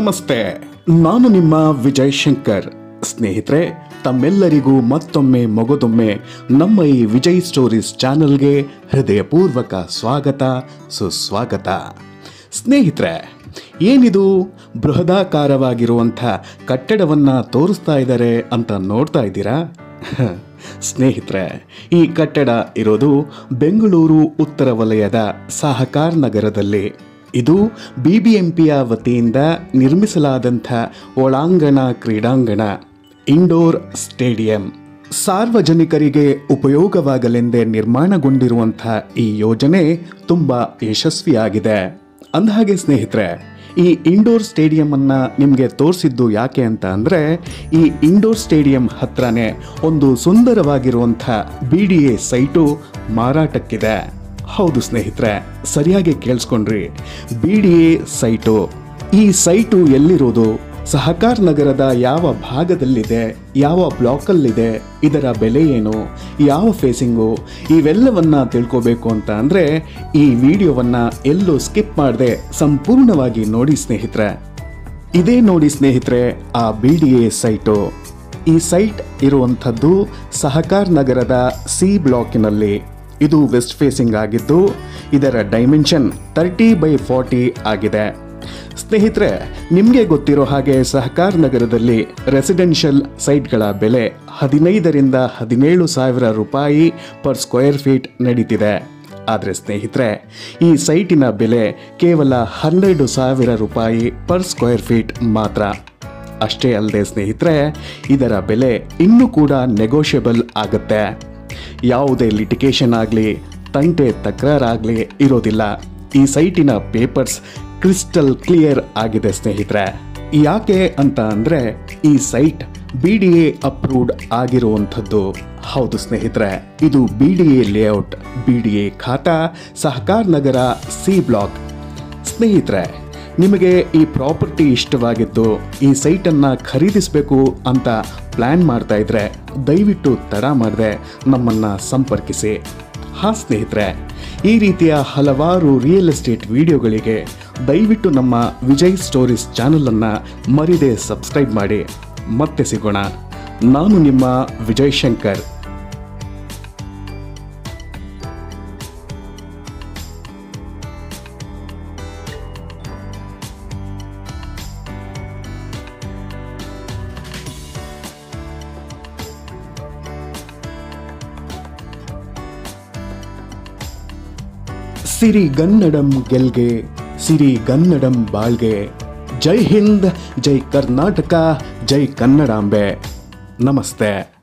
ನಮಸ್ತೆ ನಾನು ನಿಮ್ಮ ವಿಜಯ್ ಶಂಕರ್ ಸ್ನೇಹಿತರೆ ತಮ್ಮೆಲ್ಲರಿಗೂ ಮತ್ತೊಮ್ಮೆ ಮಗದೊಮ್ಮೆ ನಮ್ಮ ಈ ವಿಜಯ್ ಸ್ಟೋರೀಸ್ ಚಾನೆಲ್ಗೆ ಹೃದಯಪೂರ್ವಕ ಸ್ವಾಗತ ಸುಸ್ವಾಗತ ಸ್ನೇಹಿತರೆ ಏನಿದು ಬೃಹದಾಕಾರವಾಗಿರುವಂಥ ಕಟ್ಟಡವನ್ನು ತೋರಿಸ್ತಾ ಇದ್ದಾರೆ ಅಂತ ನೋಡ್ತಾ ಇದ್ದೀರಾ ಸ್ನೇಹಿತರೆ ಈ ಕಟ್ಟಡ ಇರೋದು ಬೆಂಗಳೂರು ಉತ್ತರ ವಲಯದ ಸಹಕಾರ್ ನಗರದಲ್ಲಿ ಇದು ಬಿಬಿಎಂಪಿಯ ವತಿಯಿಂದ ನಿರ್ಮಿಸಲಾದಂಥ ಒಳಾಂಗಣ ಕ್ರೀಡಾಂಗಣ ಇಂಡೋರ್ ಸ್ಟೇಡಿಯಂ ಸಾರ್ವಜನಿಕರಿಗೆ ಉಪಯೋಗವಾಗಲೆಂದೇ ನಿರ್ಮಾಣಗೊಂಡಿರುವಂಥ ಈ ಯೋಜನೆ ತುಂಬ ಯಶಸ್ವಿಯಾಗಿದೆ ಅಂದಹಾಗೆ ಸ್ನೇಹಿತರೆ ಈ ಇಂಡೋರ್ ಸ್ಟೇಡಿಯಂ ಅನ್ನ ನಿಮಗೆ ತೋರಿಸಿದ್ದು ಯಾಕೆ ಅಂತ ಅಂದರೆ ಈ ಇಂಡೋರ್ ಸ್ಟೇಡಿಯಂ ಹತ್ರನೇ ಒಂದು ಸುಂದರವಾಗಿರುವಂಥ ಬಿ ಡಿ ಎ ಸೈಟು ಮಾರಾಟಕ್ಕಿದೆ ಹೌದು ಸ್ನೇಹಿತರೆ ಸರಿಯಾಗಿ ಕೇಳಿಸ್ಕೊಂಡ್ರಿ ಬಿ ಡಿ ಎ ಸೈಟು ಈ ಸೈಟು ಎಲ್ಲಿರೋದು ಸಹಕಾರ್ ನಗರದ ಯಾವ ಭಾಗದಲ್ಲಿದೆ ಯಾವ ಬ್ಲಾಕಲ್ಲಿದೆ ಇದರ ಬೆಲೆ ಏನು ಯಾವ ಫೇಸಿಂಗು ಇವೆಲ್ಲವನ್ನ ತಿಳ್ಕೋಬೇಕು ಅಂತ ಅಂದರೆ ಈ ವಿಡಿಯೋವನ್ನ ಎಲ್ಲೂ ಸ್ಕಿಪ್ ಮಾಡದೆ ಸಂಪೂರ್ಣವಾಗಿ ನೋಡಿ ಸ್ನೇಹಿತರೆ ಇದೇ ನೋಡಿ ಸ್ನೇಹಿತರೆ ಆ ಬಿ ಡಿ ಎ ಸೈಟು ಈ ಸೈಟ್ ಇರುವಂಥದ್ದು ಸಹಕಾರ್ ನಗರದ ಸಿ ಬ್ಲಾಕಿನಲ್ಲಿ ಇದು ವೆಸ್ಟ್ ಫೇಸಿಂಗ್ ಆಗಿದ್ದು ಇದರ ಡೈಮೆನ್ಷನ್ ತರ್ಟಿ ಬೈ ಫಾರ್ಟಿ ಆಗಿದೆ ಸ್ನೇಹಿತರೆ ನಿಮಗೆ ಗೊತ್ತಿರೋ ಹಾಗೆ ಸಹಕಾರ್ ನಗರದಲ್ಲಿ ರೆಸಿಡೆನ್ಷಿಯಲ್ ಸೈಟ್ಗಳ ಬೆಲೆ ಹದಿನೈದರಿಂದ ಹದಿನೇಳು ಸಾವಿರ ರೂಪಾಯಿ ಪರ್ ಸ್ಕ್ವೇರ್ ಫೀಟ್ ನಡೀತಿದೆ ಆದರೆ ಸ್ನೇಹಿತರೆ ಈ ಸೈಟಿನ ಬೆಲೆ ಕೇವಲ ಹನ್ನೆರಡು ಸಾವಿರ ರೂಪಾಯಿ ಪರ್ ಸ್ಕ್ವೇರ್ ಫೀಟ್ ಮಾತ್ರ ಅಷ್ಟೇ ಅಲ್ಲದೆ ಸ್ನೇಹಿತರೆ ಇದರ ಬೆಲೆ ಇನ್ನೂ ಕೂಡ ನೆಗೋಷಿಯಬಲ್ ಆಗುತ್ತೆ ಯಾವುದೇ ಲಿಟಿಗೇಷನ್ ಆಗಲಿ ತಂಟೆ ತಕರಾರಾಗಲಿ ಇರೋದಿಲ್ಲ ಈ ಸೈಟಿನ ಪೇಪರ್ಸ್ ಕ್ರಿಸ್ಟಲ್ ಕ್ಲಿಯರ್ ಆಗಿದೆ ಸ್ನೇಹಿತರೆ ಯಾಕೆ ಅಂತ ಅಂದರೆ ಈ site B D A approved ಆಗಿರುವಂಥದ್ದು ಹೌದು ಸ್ನೇಹಿತರೆ ಇದು B D A layout B D A khata Sahakar Nagar C block ಸ್ನೇಹಿತರೆ ನಿಮಗೆ ಈ ಪ್ರಾಪರ್ಟಿ ಇಷ್ಟವಾಗಿದ್ದು ಈ ಸೈಟನ್ನು ಖರೀದಿಸಬೇಕು ಅಂತ ಪ್ಲ್ಯಾನ್ ಮಾಡ್ತಾ ಇದ್ರೆ ದಯವಿಟ್ಟು ತಡ ಮಾಡದೆ ನಮ್ಮನ್ನು ಸಂಪರ್ಕಿಸಿ ಹಾ ಸ್ನೇಹಿತರೆ ಈ ರೀತಿಯ ಹಲವಾರು ರಿಯಲ್ ಎಸ್ಟೇಟ್ ವಿಡಿಯೋಗಳಿಗೆ ದಯವಿಟ್ಟು ನಮ್ಮ ವಿಜಯ್ ಸ್ಟೋರೀಸ್ ಚಾನಲನ್ನು ಮರಿದೆ ಸಬ್ಸ್ಕ್ರೈಬ್ ಮಾಡಿ ಮತ್ತೆ ಸಿಗೋಣ ನಾನು ನಿಮ್ಮ ವಿಜಯ್ ಶಂಕರ್ ಸಿರಿಗನ್ನಡಂ ಗೆಲ್ಗೆ ಸಿರಿಗನ್ನಡಂ ಬಾಳ್ಗೆ ಜೈ ಹಿಂದ್ ಜೈ ಕರ್ನಾಟಕ ಜೈ ಕನ್ನಡಾಂಬೆ ನಮಸ್ತೆ